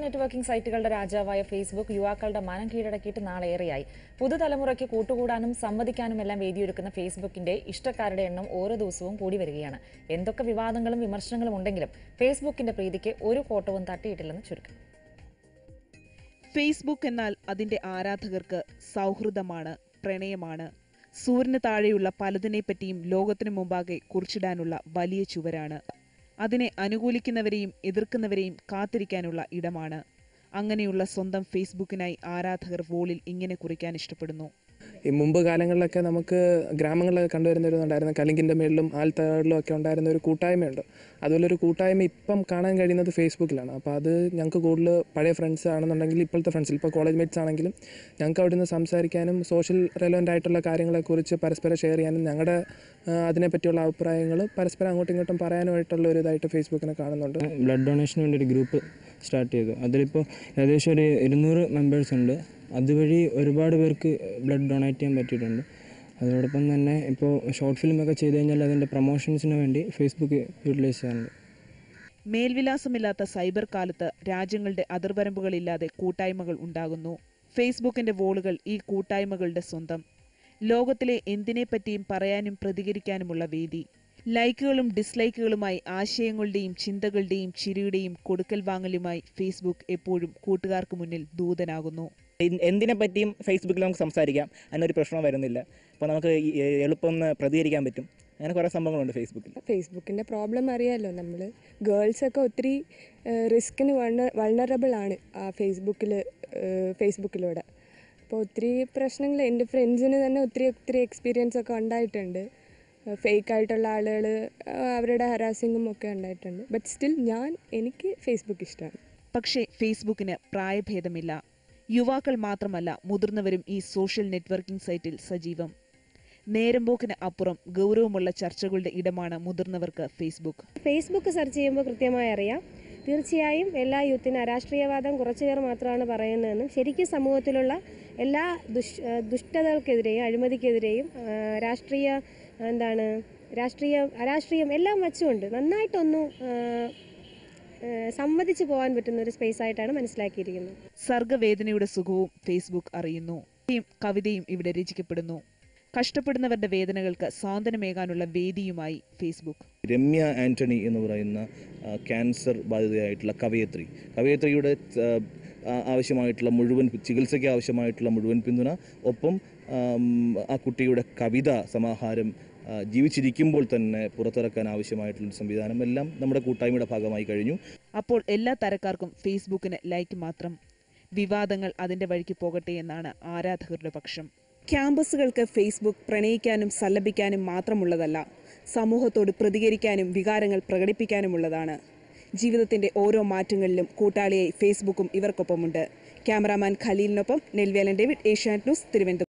networking സൈറ്റുകളുടെ രാജാവായ Facebook യുവാക്കളുടെ മനം കീഴടക്കിയിട്ട് നാളേറെയായി പുതുതലമുറയ്ക്ക് കൂട്ടുകൂടാനും സംവദിക്കാനുമെല്ലാം വേദിയൊരുക്കുന്ന ഫേസ്ബുക്കിന്റെ ഇഷ്ടക്കാരുടെ എണ്ണം ഓരോ ദിവസവും കൂടി വരികയാണ് എന്തൊക്കെ വിവാദങ്ങളും വിമർശനങ്ങളും ഉണ്ടെങ്കിലും ഫേസ്ബുക്കിന്റെ പ്രീതിക്ക് ഒരു കോട്ടവും തട്ടിയിട്ടില്ലെന്ന് ചുരുക്കം ഫേസ്ബുക്ക് എന്നാൽ അതിന്റെ ആരാധകർക്ക് സൗഹൃദമാണ് പ്രണയമാണ് സൂര്യന് താഴെയുള്ള പലതിനെപ്പറ്റിയും ലോകത്തിനു മുമ്പാകെ കുറിച്ചിടാനുള്ള വലിയ ചുവരാണ് അതിനെ അനുകൂലിക്കുന്നവരെയും എതിർക്കുന്നവരെയും കാത്തിരിക്കാനുള്ള ഇടമാണ് അങ്ങനെയുള്ള സ്വന്തം ഫേസ്ബുക്കിനായി ആരാധകർ വോളിൽ ഇങ്ങനെ കുറിക്കാൻ ഇഷ്ടപ്പെടുന്നു ഈ മുമ്പ് കാലങ്ങളിലൊക്കെ നമുക്ക് ഗ്രാമങ്ങളിലൊക്കെ കണ്ടുവരുന്ന ഒരു ഉണ്ടായിരുന്ന കലിങ്കിൻ്റെ മേളിലും ആൽത്തകളിലും ഒക്കെ ഉണ്ടായിരുന്ന ഒരു കൂട്ടായ്മയുണ്ട് അതുപോലെ ഒരു കൂട്ടായ്മ ഇപ്പം കാണാൻ കഴിയുന്നത് ഫേസ്ബുക്കിലാണ് അപ്പോൾ അത് ഞങ്ങൾക്ക് കൂടുതൽ പഴയ ഫ്രണ്ട്സ് ആണെന്നുണ്ടെങ്കിൽ ഇപ്പോഴത്തെ ഫ്രണ്ട്സിൽ ഇപ്പോൾ കോളേജ് മേറ്റ്സ് ആണെങ്കിലും ഞങ്ങൾക്ക് അവിടെ നിന്ന് സംസാരിക്കാനും സോഷ്യൽ റെലവൻ്റ് ആയിട്ടുള്ള കാര്യങ്ങളെക്കുറിച്ച് പരസ്പരം ഷെയർ ചെയ്യാനും ഞങ്ങളുടെ ആ, അതിനെപ്പറ്റിയുള്ള അഭിപ്രായങ്ങൾ പരസ്പരം അങ്ങോട്ടും ഇങ്ങോട്ടും പറയാനുമായിട്ടുള്ള ഒരു ഇതായിട്ട് ഫേസ്ബുക്കിനെ കാണുന്നുണ്ട് ബ്ലഡ് ഡൊണേഷന് വേണ്ടി ഒരു ഗ്രൂപ്പ് സ്റ്റാർട്ട് ചെയ്തു അതിലിപ്പോൾ ഏകദേശം ഒരു ഇരുന്നൂറ് മെമ്പേഴ്സ് ഉണ്ട് അതുവഴി ഒരുപാട് പേർക്ക് ബ്ലഡ് ഡൊണേറ്റ് ചെയ്യാൻ പറ്റിയിട്ടുണ്ട് അതോടൊപ്പം തന്നെ ഇപ്പോൾ ഷോർട്ട് ഫിലിമൊക്കെ ചെയ്ത് കഴിഞ്ഞാൽ അതിൻ്റെ പ്രൊമോഷൻസിന് വേണ്ടി ഫേസ്ബുക്ക് യൂട്ടിലൈസ് ചെയ്യാറുണ്ട് മേൽവിലാസമില്ലാത്ത സൈബർ കാലത്ത് രാജ്യങ്ങളുടെ അതിർവരമ്പുകളില്ലാതെ കൂട്ടായ്മകൾ ഉണ്ടാകുന്നു ഫേസ്ബുക്കിന്റെ വോളുകൾ ഈ കൂട്ടായ്മകളുടെ സ്വന്തം ലോകത്തിലെ എന്തിനെപ്പറ്റിയും പറയാനും പ്രതികരിക്കാനുമുള്ള വേദി ലൈക്കുകളും ഡിസ്ലൈക്കുകളുമായി ആശയങ്ങളുടെയും ചിന്തകളുടെയും ചിരിയുടെയും കൊടുക്കൽ വാങ്ങലുമായി ഫേസ്ബുക്ക് എപ്പോഴും കൂട്ടുകാർക്ക് മുന്നിൽ ദൂതനാകുന്നു എന്ത് എന്തിനെ പറ്റിയും ഫേസ്ബുക്കിൽ നമുക്ക് സംസാരിക്കാം അതിനൊരു പ്രശ്നം വരുന്നില്ല അപ്പോൾ നമുക്ക് ഈ എളുപ്പം ഒന്ന് പ്രതികരിക്കാൻ പറ്റും അങ്ങനെ കുറേ സംഭവങ്ങളുണ്ട് ഫേസ്ബുക്കിൽ ഫേസ്ബുക്കിൻ്റെ പ്രോബ്ലം അറിയാമല്ലോ നമ്മൾ ഗേൾസൊക്കെ ഒത്തിരി റിസ്കിന് വൾണറബിൾ ആണ് ആ ഫേസ്ബുക്കിൽ ഫേസ്ബുക്കിലൂടെ അപ്പോൾ ഒത്തിരി പ്രശ്നങ്ങൾ എൻ്റെ ഫ്രണ്ട്സിന് തന്നെ ഒത്തിരി ഒത്തിരി എക്സ്പീരിയൻസ് ഒക്കെ ഉണ്ടായിട്ടുണ്ട് ഫേക്ക് ആയിട്ടുള്ള ആളുകൾ അവരുടെ ഹരാസിങ്ങും ഒക്കെ ഉണ്ടായിട്ടുണ്ട് ബട്ട് സ്റ്റിൽ ഞാൻ എനിക്ക് ഫേസ്ബുക്ക് ഇഷ്ടമാണ് പക്ഷേ ഫേസ്ബുക്കിന് പ്രായഭേദമില്ല യുവാക്കൾ മാത്രമല്ല മുതിർന്നവരും ഈ സോഷ്യൽ നെറ്റ്വർക്കിംഗ് സൈറ്റിൽ സജീവം നേരമ്പോക്കിന് അപ്പുറം ഗൗരവമുള്ള ചർച്ചകളുടെ ഇടമാണ് മുതിർന്നവർക്ക് ഫേസ്ബുക്ക് ഫേസ്ബുക്ക് സെർച്ച് ചെയ്യുമ്പോൾ കൃത്യമായി അറിയാം തീർച്ചയായും എല്ലാ യൂത്തിനും അരാഷ്ട്രീയവാദം കുറച്ചു പേർ മാത്രമാണ് പറയുന്നതെന്നും ശരിക്കും സമൂഹത്തിലുള്ള എല്ലാ ദുഷ് ദുഷ്ടതകൾക്കെതിരെയും അഴിമതിക്കെതിരെയും ആ, രാഷ്ട്രീയ എന്താണ് രാഷ്ട്രീയ അരാഷ്ട്രീയം എല്ലാം വച്ചുകൊണ്ട് നന്നായിട്ടൊന്നു ആ, ആ, സംവദിച്ചു പോകാൻ പറ്റുന്ന ഒരു സ്പേസ് ആയിട്ടാണ് മനസ്സിലാക്കിയിരിക്കുന്നത് സർഗവേദനയുടെ സുഖവും ഫേസ്ബുക്ക് അറിയുന്നു കവിതയും കവിതയും ഇവിടെ രചിക്കപ്പെടുന്നു കഷ്ടപ്പെടുന്നവരുടെ വേദനകൾക്ക് സാന്ത്വനമേകാനുള്ള വേദിയുമായി ഫേസ്ബുക്ക് രമ്യ ആൻ്റണി എന്ന് പറയുന്ന ആ, ക്യാൻസർ ബാധിതയായിട്ടുള്ള കവയത്രി കവയത്രിയുടെ ആ, ആ- ആവശ്യമായിട്ടുള്ള മുഴുവൻ ചികിത്സയ്ക്ക് ആവശ്യമായിട്ടുള്ള മുഴുവൻ പിന്തുണ ഒപ്പം ആം, ആ കുട്ടിയുടെ കവിത സമാഹാരം ആ, ജീവിച്ചിരിക്കുമ്പോൾ തന്നെ പുറത്തിറക്കാൻ ആവശ്യമായിട്ടുള്ള സംവിധാനം എല്ലാം നമ്മുടെ കൂട്ടായ്മയുടെ ഭാഗമായി കഴിഞ്ഞു അപ്പോൾ എല്ലാ തരക്കാർക്കും ഫേസ്ബുക്കിന് ലൈക്ക് മാത്രം വിവാദങ്ങൾ അതിന്റെ വഴിക്ക് പോകട്ടെ എന്നാണ് ആരാധകരുടെ പക്ഷം ക്യാമ്പസുകൾക്ക് ഫേസ്ബുക്ക് പ്രണയിക്കാനും സല്ലപിക്കാനും മാത്രമുള്ളതല്ല സമൂഹത്തോട് പ്രതികരിക്കാനും വികാരങ്ങൾ പ്രകടിപ്പിക്കാനുമുള്ളതാണ് ജീവിതത്തിന്റെ ഓരോ മാറ്റങ്ങളിലും കൂട്ടാളിയായി ഫേസ്ബുക്കും ഇവർക്കൊപ്പമുണ്ട് ക്യാമറാമാൻ ഖലീലിനൊപ്പം നെൽവേലൻ ഡേവിഡ് ഏഷ്യാനെറ്റ് ന്യൂസ് തിരുവനന്തപുരം